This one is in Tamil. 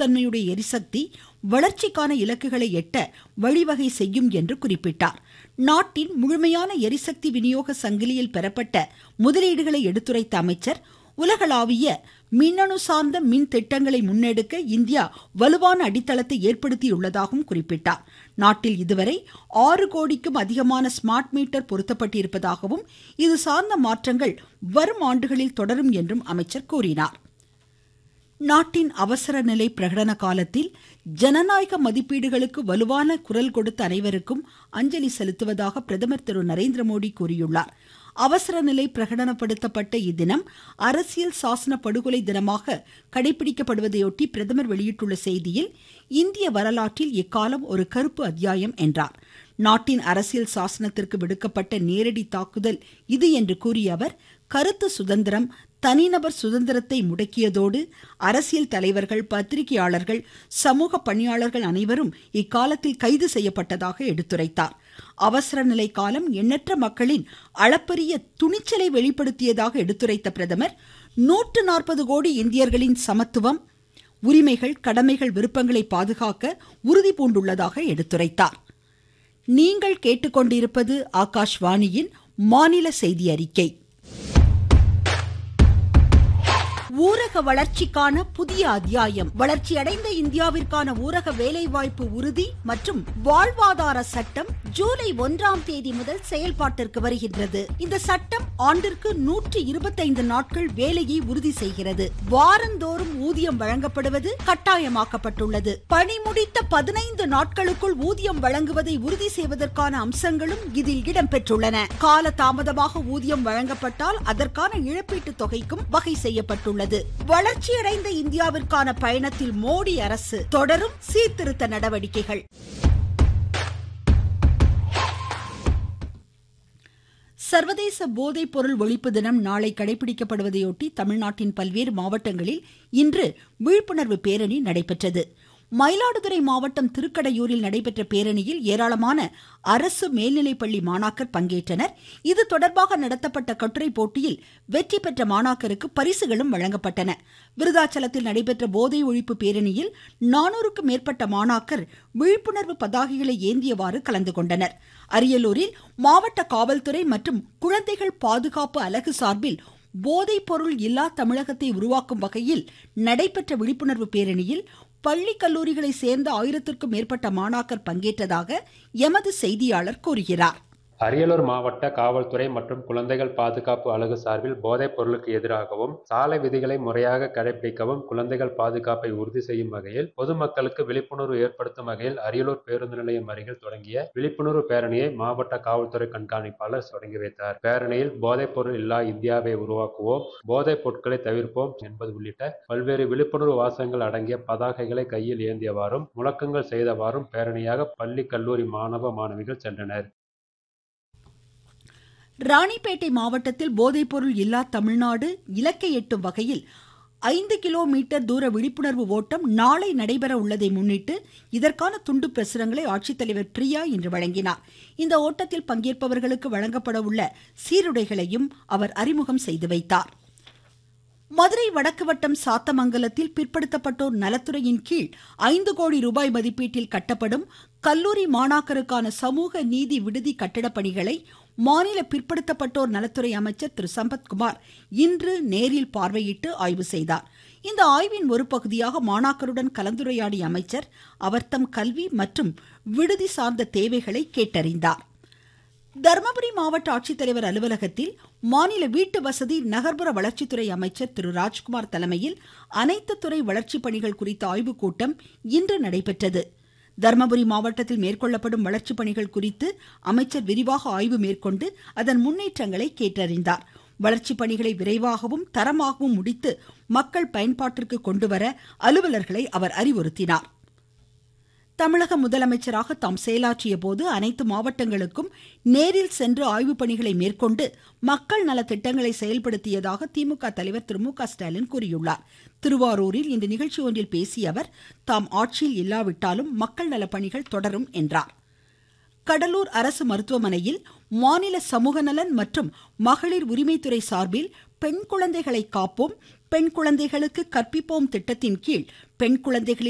நம்பகத்தன்மையுடைய எரிசக்தி வளர்ச்சிக்கான இலக்குகளை எட்ட வழிவகை செய்யும் என்று குறிப்பிட்டார் நாட்டின் முழுமையான எரிசக்தி விநியோக சங்கிலியில் பெறப்பட்ட முதலீடுகளை எடுத்துரைத்த அமைச்சர் உலகளாவிய மின்னணு சார்ந்த மின் திட்டங்களை முன்னெடுக்க இந்தியா வலுவான அடித்தளத்தை ஏற்படுத்தியுள்ளதாகவும் குறிப்பிட்டார் நாட்டில் இதுவரை ஆறு கோடிக்கும் அதிகமான ஸ்மார்ட் மீட்டர் பொருத்தப்பட்டிருப்பதாகவும் இது சார்ந்த மாற்றங்கள் வரும் ஆண்டுகளில் தொடரும் என்றும் அமைச்சர் கூறினார் நாட்டின் அவசர நிலை பிரகடன காலத்தில் ஜனநாயக மதிப்பீடுகளுக்கு வலுவான குரல் கொடுத்த அனைவருக்கும் அஞ்சலி செலுத்துவதாக பிரதமர் திரு நரேந்திர மோடி கூறியுள்ளார் அவசர நிலை பிரகடனப்படுத்தப்பட்ட இத்தினம் அரசியல் சாசன படுகொலை தினமாக கடைபிடிக்கப்படுவதையொட்டி பிரதமர் வெளியிட்டுள்ள செய்தியில் இந்திய வரலாற்றில் இக்காலம் ஒரு கருப்பு அத்தியாயம் என்றார் நாட்டின் அரசியல் சாசனத்திற்கு விடுக்கப்பட்ட நேரடி தாக்குதல் இது என்று கூறிய அவர் கருத்து சுதந்திரம் தனிநபர் சுதந்திரத்தை முடக்கியதோடு அரசியல் தலைவர்கள் பத்திரிகையாளர்கள் சமூக பணியாளர்கள் அனைவரும் இக்காலத்தில் கைது செய்யப்பட்டதாக எடுத்துரைத்தார் அவசர நிலை காலம் எண்ணற்ற மக்களின் அளப்பரிய துணிச்சலை வெளிப்படுத்தியதாக எடுத்துரைத்த பிரதமர் நூற்று நாற்பது கோடி இந்தியர்களின் சமத்துவம் உரிமைகள் கடமைகள் விருப்பங்களை பாதுகாக்க உறுதி பூண்டுள்ளதாக எடுத்துரைத்தார் நீங்கள் கேட்டுக்கொண்டிருப்பது ஆகாஷ்வாணியின் மாநில செய்தி அறிக்கை ஊரக வளர்ச்சிக்கான புதிய அத்தியாயம் வளர்ச்சியடைந்த இந்தியாவிற்கான ஊரக வேலைவாய்ப்பு உறுதி மற்றும் வாழ்வாதார சட்டம் ஜூலை ஒன்றாம் தேதி முதல் செயல்பாட்டிற்கு வருகின்றது இந்த சட்டம் ஆண்டிற்கு நூற்றி இருபத்தைந்து நாட்கள் வேலையை உறுதி செய்கிறது வாரந்தோறும் ஊதியம் வழங்கப்படுவது கட்டாயமாக்கப்பட்டுள்ளது பணி முடித்த பதினைந்து நாட்களுக்குள் ஊதியம் வழங்குவதை உறுதி செய்வதற்கான அம்சங்களும் இதில் இடம்பெற்றுள்ளன கால தாமதமாக ஊதியம் வழங்கப்பட்டால் அதற்கான இழப்பீட்டு தொகைக்கும் வகை செய்யப்பட்டுள்ளது உள்ளது வளர்ச்சியடைந்த இந்தியாவிற்கான பயணத்தில் மோடி அரசு தொடரும் சீர்திருத்த நடவடிக்கைகள் சர்வதேச போதைப் பொருள் ஒழிப்பு தினம் நாளை கடைபிடிக்கப்படுவதையொட்டி தமிழ்நாட்டின் பல்வேறு மாவட்டங்களில் இன்று விழிப்புணர்வு பேரணி நடைபெற்றது மயிலாடுதுறை மாவட்டம் திருக்கடையூரில் நடைபெற்ற பேரணியில் ஏராளமான அரசு மேல்நிலைப்பள்ளி மாணாக்கர் பங்கேற்றனர் இது தொடர்பாக நடத்தப்பட்ட கட்டுரை போட்டியில் வெற்றி பெற்ற மாணாக்கருக்கு பரிசுகளும் வழங்கப்பட்டன விருதாச்சலத்தில் நடைபெற்ற போதை ஒழிப்பு பேரணியில் நானூறுக்கும் மேற்பட்ட மாணாக்கர் விழிப்புணர்வு பதாகைகளை ஏந்தியவாறு கலந்து கொண்டனர் அரியலூரில் மாவட்ட காவல்துறை மற்றும் குழந்தைகள் பாதுகாப்பு அலகு சார்பில் போதைப் பொருள் இல்லா தமிழகத்தை உருவாக்கும் வகையில் நடைபெற்ற விழிப்புணர்வு பேரணியில் பள்ளி கல்லூரிகளை சேர்ந்த ஆயிரத்திற்கும் மேற்பட்ட மாணாக்கர் பங்கேற்றதாக எமது செய்தியாளர் கூறுகிறார் அரியலூர் மாவட்ட காவல்துறை மற்றும் குழந்தைகள் பாதுகாப்பு அலகு சார்பில் போதைப் பொருளுக்கு எதிராகவும் சாலை விதிகளை முறையாக கடைபிடிக்கவும் குழந்தைகள் பாதுகாப்பை உறுதி செய்யும் வகையில் பொதுமக்களுக்கு விழிப்புணர்வு ஏற்படுத்தும் வகையில் அரியலூர் பேருந்து நிலையம் அருகில் தொடங்கிய விழிப்புணர்வு பேரணியை மாவட்ட காவல்துறை கண்காணிப்பாளர் தொடங்கி வைத்தார் பேரணியில் போதைப் பொருள் இல்லா இந்தியாவை உருவாக்குவோம் போதைப் பொருட்களை தவிர்ப்போம் என்பது உள்ளிட்ட பல்வேறு விழிப்புணர்வு வாசகங்கள் அடங்கிய பதாகைகளை கையில் ஏந்தியவாறும் முழக்கங்கள் செய்தவாறும் பேரணியாக பள்ளி கல்லூரி மாணவ மாணவிகள் சென்றனர் ராணிப்பேட்டை மாவட்டத்தில் போதைப்பொருள் இல்லா தமிழ்நாடு இலக்கை எட்டும் வகையில் ஐந்து கிலோமீட்டர் தூர விழிப்புணர்வு ஓட்டம் நாளை நடைபெற உள்ளதை முன்னிட்டு இதற்கான துண்டு பிரசுரங்களை ஆட்சித்தலைவர் பிரியா இன்று வழங்கினார் இந்த ஓட்டத்தில் பங்கேற்பவர்களுக்கு வழங்கப்பட உள்ள சீருடைகளையும் அவர் அறிமுகம் செய்து வைத்தார் மதுரை வடக்கு வட்டம் சாத்தமங்கலத்தில் பிற்படுத்தப்பட்டோர் நலத்துறையின் கீழ் ஐந்து கோடி ரூபாய் மதிப்பீட்டில் கட்டப்படும் கல்லூரி மாணாக்கருக்கான சமூக நீதி விடுதி கட்டடப் பணிகளை மாநில பிற்படுத்தப்பட்டோர் நலத்துறை அமைச்சர் திரு சம்பத்குமார் இன்று நேரில் பார்வையிட்டு ஆய்வு செய்தார் இந்த ஆய்வின் ஒரு பகுதியாக மாணாக்கருடன் கலந்துரையாடிய அமைச்சர் அவர்தம் கல்வி மற்றும் விடுதி சார்ந்த தேவைகளை கேட்டறிந்தார் தர்மபுரி மாவட்ட ஆட்சித்தலைவர் அலுவலகத்தில் மாநில வீட்டு வசதி நகர்ப்புற வளர்ச்சித்துறை அமைச்சர் திரு ராஜ்குமார் தலைமையில் அனைத்து துறை வளர்ச்சி பணிகள் குறித்த ஆய்வுக் கூட்டம் இன்று நடைபெற்றது தர்மபுரி மாவட்டத்தில் மேற்கொள்ளப்படும் வளர்ச்சி பணிகள் குறித்து அமைச்சர் விரிவாக ஆய்வு மேற்கொண்டு அதன் முன்னேற்றங்களை கேட்டறிந்தார் வளர்ச்சி பணிகளை விரைவாகவும் தரமாகவும் முடித்து மக்கள் பயன்பாட்டிற்கு கொண்டுவர அலுவலர்களை அவர் அறிவுறுத்தினார் தமிழக முதலமைச்சராக தாம் செயலாற்றிய போது அனைத்து மாவட்டங்களுக்கும் நேரில் சென்று ஆய்வுப் பணிகளை மேற்கொண்டு மக்கள் நல திட்டங்களை செயல்படுத்தியதாக திமுக தலைவர் திரு மு க ஸ்டாலின் கூறியுள்ளார் திருவாரூரில் இன்று நிகழ்ச்சி ஒன்றில் பேசிய அவர் தாம் ஆட்சியில் இல்லாவிட்டாலும் மக்கள் நல பணிகள் தொடரும் என்றார் கடலூர் அரசு மருத்துவமனையில் மாநில சமூக நலன் மற்றும் மகளிர் உரிமைத்துறை சார்பில் பெண் குழந்தைகளை காப்போம் பெண் குழந்தைகளுக்கு கற்பிப்போம் திட்டத்தின் கீழ் பெண் குழந்தைகளின்